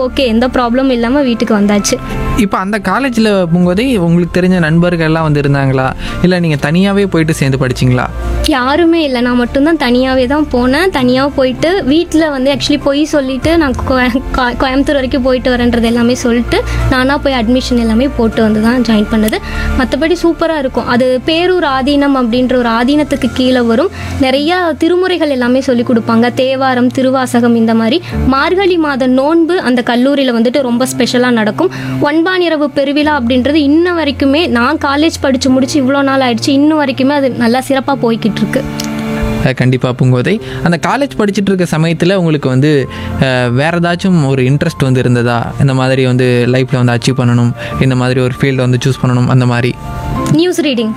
Okay எந்த ப்ராப்ளமும் இல்லாமல் வீட்டுக்கு வந்தாச்சு இப்போ அந்த காலேஜில் போகும்போதே உங்களுக்கு தெரிஞ்ச நண்பர்கள் எல்லாம் வந்து இருந்தாங்களா இல்லை நீங்கள் தனியாகவே போயிட்டு சேர்ந்து படிச்சிங்களா யாருமே இல்லை நான் மட்டும்தான் தனியாகவே தான் போனேன் தனியாக போயிட்டு வீட்டில் வந்து ஆக்சுவலி போய் சொல்லிட்டு நான் கோய- கோ- கோயம்புத்தூர் வரைக்கும் போயிட்டு வரேன்றது எல்லாமே சொல்லிட்டு நானாக போய் அட்மிஷன் எல்லாமே போட்டு வந்து தான் ஜாயின் பண்ணது மற்றபடி சூப்பராக இருக்கும் அது பேரூர் ஆதீனம் அப்படின்ற ஒரு ஆதீனத்துக்கு கீழே வரும் நிறையா திருமுறைகள் எல்லாமே சொல்லி கொடுப்பாங்க தேவாரம் திருவாசகம் இந்த மாதிரி மார்கழி மாத நோன்பு அந்த கல்லூரியில் வந்துட்டு ரொம்ப ஸ்பெஷலாக நடக்கும் ஒன்பானிரவு பெருவிழா அப்படின்றது இன்ன வரைக்குமே நான் காலேஜ் படித்து முடிச்சு இவ்வளோ நாள் ஆயிடுச்சு இன்னும் வரைக்குமே அது நல்லா சிறப்பாக போய்கிட்டு இருக்கு கண்டிப்பாக பூங்கோதை அந்த காலேஜ் படிச்சுட்டு இருக்க சமயத்தில் உங்களுக்கு வந்து அஹ், வேற ஏதாச்சும் ஒரு இன்ட்ரெஸ்ட் வந்து இருந்ததா இந்த மாதிரி வந்து லைஃப்பில் வந்து அச்சீவ் பண்ணணும் இந்த மாதிரி ஒரு ஃபீல்டை வந்து சூஸ் பண்ணணும் அந்த மாதிரி நியூஸ் ரீடிங்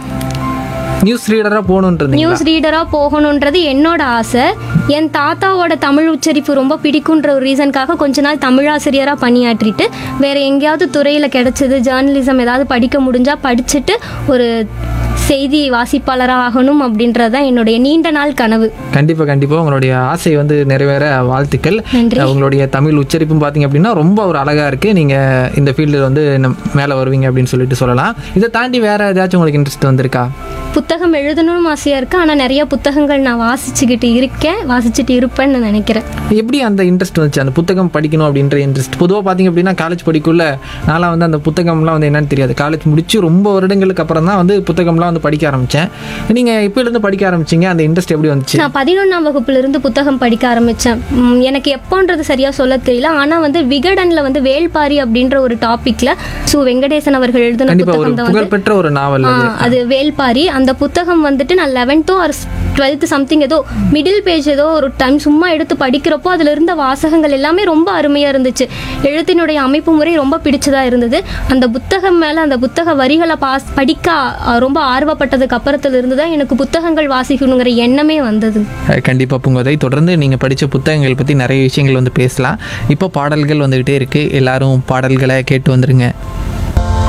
நியூஸ் ரீடராக போகணுன்றீங்களா நியூஸ் ரீடராக போகணுன்றது என்னோட ஆசை என் தாத்தாவோட தமிழ் உச்சரிப்பு ரொம்ப பிடிக்குன்ற ஒரு ரீசனுக்காக கொஞ்ச நாள் தமிழாசிரியராக பணியாற்றிட்டு வேற எங்கேயாவது துறையில் கிடைச்சது ஜேர்னலிசம் ஏதாவது படிக்க முடிஞ்சா படிச்சுட்டு ஒரு செய்தி வாசிப்பாளராக ஆகணும் அப்படின்றது தான் என்னுடைய நீண்ட நாள் கனவு கண்டிப்பாக கண்டிப்பாக உங்களுடைய ஆசை வந்து நிறைவேற வாழ்த்துக்கள் நன்றி. உங்களுடைய தமிழ் உச்சரிப்பும் பார்த்தீங்க அப்படின்னா ரொம்ப ஒரு அழகாக இருக்குது நீங்கள் இந்த ஃபீல்டில் வந்து மேலே வருவீங்க அப்படின்னு சொல்லிட்டு சொல்லலாம் இதை தாண்டி வேறு ஏதாச்சும் உங்களுக்கு இன்ட்ரெஸ்ட் வந்திருக்கா புத்தகம் எழுதணும்னு ஆசையாக இருக்குது ஆனால் நிறைய புத்தகங்கள் நான் வாசிச்சுக்கிட்டு இருக்கேன் வாசிச்சுட்டு இருப்பேன்னு நான் நினைக்கிறேன் எப்படி அந்த இன்ட்ரெஸ்ட் வந்துச்சு அந்த புத்தகம் படிக்கணும் அப்படின்ற இன்ட்ரெஸ்ட் பொதுவாக பார்த்தீங்க அப்படின்னா காலேஜ் படிக்குள்ள நான்லாம் வந்து அந்த புத்தகம்லாம் வந்து என்னன்னு தெரியாது காலேஜ் முடிச்சு ரொம்ப வருடங்களுக்கு அப்புறம் தான் வந்து புத்தகம்லாம் வந்து படிக்க ஆரம்பித்தேன் நீங்கள் எப்போலேருந்து படிக்க ஆரம்பிச்சீங்க அந்த இன்ட்ரெஸ்ட் எப்படி வந்துச்சு நான் பதினொன்றாம் வகுப்புலேருந்து புத்தகம் படிக்க ஆரம்பித்தேன் எனக்கு எப்போன்றது சரியாக சொல்ல தெரியல ஆனால் வந்து விகடனில் வந்து வேள்பாரி அப்படின்ற ஒரு டாப்பிக்கில் சு வெங்கடேசன் அவர்கள் எழுதின கண்டிப்பாக ஒரு புத்தகம் தான் வந்து புகழ்பெற்ற ஒரு நாவல் ஆ, அது அது வேல்பாரி அந்த புத்தகம் வந்துட்டு நான் லெவன்த்தோ ஆர் டுவெல்த்து சம்திங் ஏதோ மிடில் பேஜ் ஏதோ ஒரு டைம் சும்மா எடுத்து படிக்கிறப்போ அதில் இருந்த வாசகங்கள் எல்லாமே ரொம்ப அருமையாக இருந்துச்சு எழுத்தினுடைய அமைப்பு முறை ரொம்ப பிடிச்சதா இருந்தது அந்த புத்தகம் மேலே அந்த புத்தக வரிகளை பாஸ் படிக்க ஆ, ரொம்ப ஆர்வப்பட்டதுக்கு அப்புறத்துல இருந்து தான் எனக்கு புத்தகங்கள் வாசிக்கணுங்கிற எண்ணமே வந்தது கண்டிப்பாக பூங்கோதை தொடர்ந்து நீங்கள் படித்த புத்தகங்கள் பற்றி நிறைய விஷயங்கள் வந்து பேசலாம் இப்போ பாடல்கள் வந்துக்கிட்டே இருக்குது எல்லாரும் பாடல்களை கேட்டு வந்துருங்க